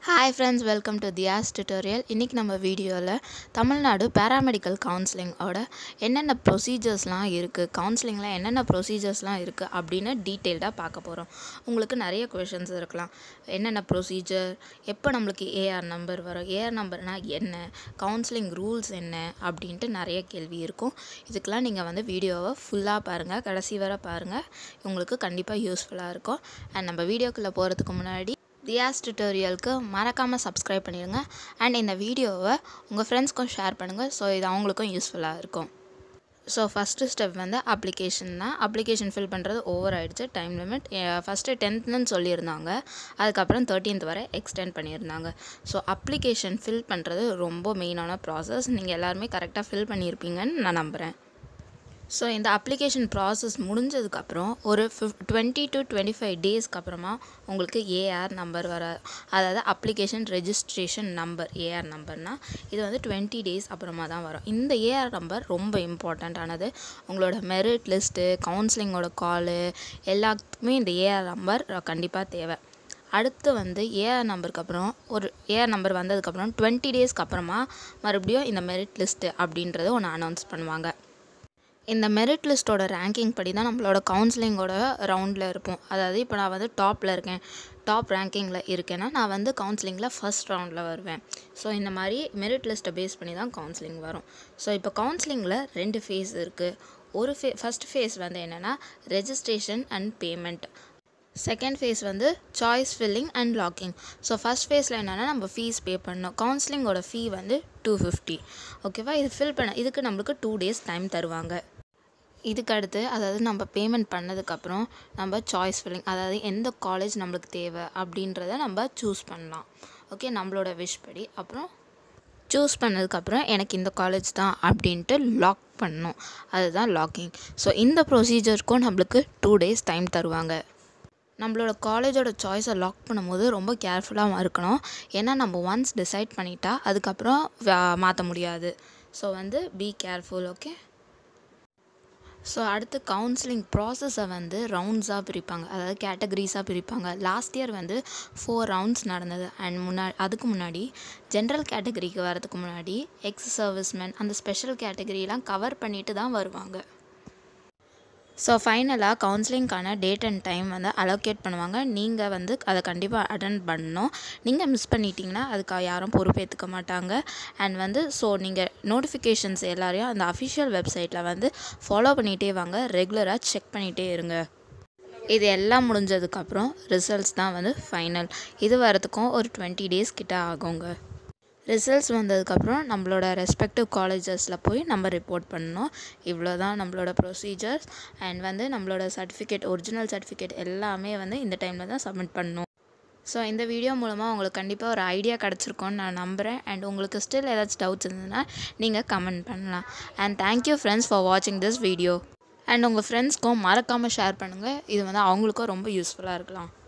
hi friends welcome to Dhiyas tutorial இன்றைக்கி நம்ம வீடியோவில் தமிழ்நாடு பேராமெடிக்கல் கவுன்சிலிங்கோட என்னென்ன ப்ரொசீஜர்ஸ்லாம் இருக்குது கவுன்சிலிங்கில் என்னென்ன ப்ரொசீஜர்ஸ்லாம் இருக்குது அப்படின்னு டீட்டெயில்டாக பார்க்க போகிறோம் உங்களுக்கு நிறைய கொஷின்ஸ் இருக்கலாம் என்னென்ன ப்ரொசீஜர் எப்போ நம்மளுக்கு ஏஆர் நம்பர் வரும் ஏஆர் நம்பர்னால் என்ன கவுன்சிலிங் ரூல்ஸ் என்ன அப்படின்ட்டு நிறைய கேள்வி இருக்கும் இதுக்கெலாம் நீங்கள் வந்து வீடியோவை ஃபுல்லாக பாருங்கள் கடைசி வரை பாருங்கள் உங்களுக்கு கண்டிப்பாக யூஸ்ஃபுல்லாக இருக்கும் அண்ட் நம்ம வீடியோக்குள்ளே போகிறதுக்கு முன்னாடி தியாஸ் டியூட்டோரியலுக்கு மறக்காமல் சப்ஸ்கிரைப் பண்ணிடுங்க அண்ட் இந்த வீடியோவை உங்கள் ஃப்ரெண்ட்ஸ்க்கும் ஷேர் பண்ணுங்கள் ஸோ இது அவங்களுக்கும் யூஸ்ஃபுல்லாக இருக்கும் ஸோ ஃபஸ்ட்டு ஸ்டெப் வந்து அப்ளிகேஷன் தான் அப்ளிகேஷன் ஃபில் பண்ணுறது ஓவர் ஆகிடுச்சு டைம் லிமிட் ஃபஸ்ட்டு டென்த்துன்னு சொல்லியிருந்தாங்க அதுக்கப்புறம் தேர்ட்டீன்த் வரை எக்ஸ்டெண்ட் பண்ணியிருந்தாங்க ஸோ அப்ளிகேஷன் ஃபில் பண்ணுறது ரொம்ப மெயினான ப்ராசஸ் நீங்கள் எல்லாருமே கரெக்டாக ஃபில் பண்ணியிருப்பீங்கன்னு நான் நம்புகிறேன் ஸோ இந்த அப்ளிகேஷன் ப்ராசஸ் முடிஞ்சதுக்கப்புறம் ஒரு fif twenty to twenty five டேஸ்க்கு அப்புறமா உங்களுக்கு ஏஆர் நம்பர் வர அதாவது அப்ளிகேஷன் ரெஜிஸ்ட்ரேஷன் நம்பர் ஏஆர் நம்பர்னால் இது வந்து டுவெண்ட்டி டேஸ் அப்புறமா தான் வரும் இந்த ஏஆர் நம்பர் ரொம்ப இம்பார்ட்டண்ட்டானது உங்களோட மெரிட் லிஸ்ட்டு கவுன்சிலிங்கோட காலு எல்லாத்துக்குமே இந்த ஏஆர் நம்பர் கண்டிப்பாக தேவை அடுத்து வந்து ஏஆர் நம்பருக்கு அப்புறம் ஒரு ஏஆர் நம்பர் வந்ததுக்கப்புறம் டுவெண்ட்டி டேஸ்க்கு அப்புறமா மறுபடியும் இந்த மெரிட் லிஸ்ட்டு அப்படின்றத ஒன்று அனௌன்ஸ் பண்ணுவாங்க இந்த மெரிட் லிஸ்ட்டோட ரேங்கிங் படி தான் நம்மளோட கவுன்சிலிங்கோட ரவுண்டில் இருப்போம் அதாவது இப்போ நான் வந்து டாப்பில் இருக்கேன் டாப் ரேங்கிங்கில் இருக்கேன்னா நான் வந்து கவுன்சிலிங்கில் ஃபஸ்ட் ரவுண்டில் வருவேன் ஸோ இந்த மாதிரி மெரிட் லிஸ்ட்டை பேஸ் பண்ணி தான் கவுன்சிலிங் வரும் ஸோ இப்போ கவுன்சிலிங்கில் ரெண்டு ஃபேஸ் இருக்குது ஒரு ஃபே ஃபஸ்ட் ஃபேஸ் வந்து என்னென்னா registration and payment second phase வந்து choice filling and locking so first ஃபேஸில் என்னென்னா நம்ம ஃபீஸ் பே பண்ணணும் கவுன்சிலிங்கோட ஃபீ வந்து டூ ஃபிஃப்டி ஓகேவா இது ஃபில் பண்ண இதுக்கு நம்மளுக்கு டூ டேஸ் டைம் தருவாங்க இதுக்கு அடுத்து அதாவது நம்ம பேமெண்ட் பண்ணதுக்கப்புறம் நம்ம சாய்ஸ் ஃபில்லிங் அதாவது எந்த காலேஜ் நம்மளுக்கு தேவை அப்படின்றத நம்ம சூஸ் பண்ணலாம் ஓகே நம்மளோட விஷ் படி அப்புறம் சூஸ் பண்ணதுக்கப்புறம் எனக்கு இந்த காலேஜ் தான் அப்படின்ட்டு லாக் பண்ணணும் அதுதான் லாக்கிங் ஸோ இந்த ப்ரொசீஜருக்கும் நம்மளுக்கு டூ டேஸ் டைம் தருவாங்க நம்மளோட காலேஜோட சாய்ஸை லாக் பண்ணும்போது ரொம்ப கேர்ஃபுல்லாக இருக்கணும் ஏன்னா நம்ம ஒன்ஸ் டிசைட் பண்ணிட்டா அதுக்கப்புறம் மாற்ற முடியாது ஸோ வந்து பி கேர்ஃபுல் ஓகே ஸோ அடுத்து கவுன்சிலிங் ப்ராசஸை வந்து ரவுண்ட்ஸாக பிரிப்பாங்க அதாவது கேட்டகரிஸாக பிரிப்பாங்க லாஸ்ட் இயர் வந்து ஃபோர் ரவுண்ட்ஸ் நடந்தது அண்ட் முன்னா அதுக்கு முன்னாடி ஜென்ரல் கேட்டகரிக்கு வரதுக்கு முன்னாடி எக்ஸ் சர்வீஸ்மேன் அந்த ஸ்பெஷல் கேட்டகரியெலாம் கவர் பண்ணிட்டு தான் வருவாங்க ஸோ ஃபைனலாக கவுன்சிலிங்க்கான டேட் அண்ட் டைம் வந்து அலோகேட் பண்ணுவாங்க நீங்கள் வந்து அதை கண்டிப்பாக அட்டன் பண்ணணும் நீங்கள் மிஸ் பண்ணிட்டீங்கன்னா அதுக்கு யாரும் பொறுப்பேற்றுக்க மாட்டாங்க அண்ட் வந்து ஸோ நீங்கள் நோட்டிஃபிகேஷன்ஸ் எல்லாரையும் அந்த அஃபிஷியல் வெப்சைட்டில் வந்து ஃபாலோ பண்ணிகிட்டே வாங்க ரெகுலராக செக் பண்ணிகிட்டே இருங்க இது எல்லாம் முடிஞ்சதுக்கப்புறம் ரிசல்ட்ஸ் தான் வந்து ஃபைனல் இது வரதுக்கும் ஒரு டுவெண்ட்டி டேஸ் கிட்ட ஆகுங்க ரிசல்ட்ஸ் வந்ததுக்கப்புறம் நம்மளோட ரெஸ்பெக்டிவ் காலேஜஸில் போய் நம்ம ரிப்போர்ட் பண்ணணும் இவ்வளோ தான் நம்மளோட ப்ரொசீஜர்ஸ் அண்ட் வந்து நம்மளோட சர்டிஃபிகேட் ஒரிஜினல் சர்டிஃபிகேட் எல்லாமே வந்து இந்த டைமில் தான் சப்மிட் பண்ணணும் ஸோ இந்த வீடியோ மூலமாக உங்களுக்கு கண்டிப்பாக ஒரு ஐடியா கிடச்சிருக்கோன்னு நான் நம்புகிறேன் அண்ட் உங்களுக்கு ஸ்டில் ஏதாச்சும் டவுட்ஸ் இருந்ததுன்னா நீங்கள் கமெண்ட் பண்ணலாம் அண்ட் தேங்க்யூ ஃப்ரெண்ட்ஸ் ஃபார் வாட்சிங் திஸ் வீடியோ அண்ட் உங்கள் ஃப்ரெண்ட்ஸ்க்கும் மறக்காமல் ஷேர் பண்ணுங்கள் இது வந்து அவங்களுக்கும் ரொம்ப யூஸ்ஃபுல்லாக இருக்கலாம்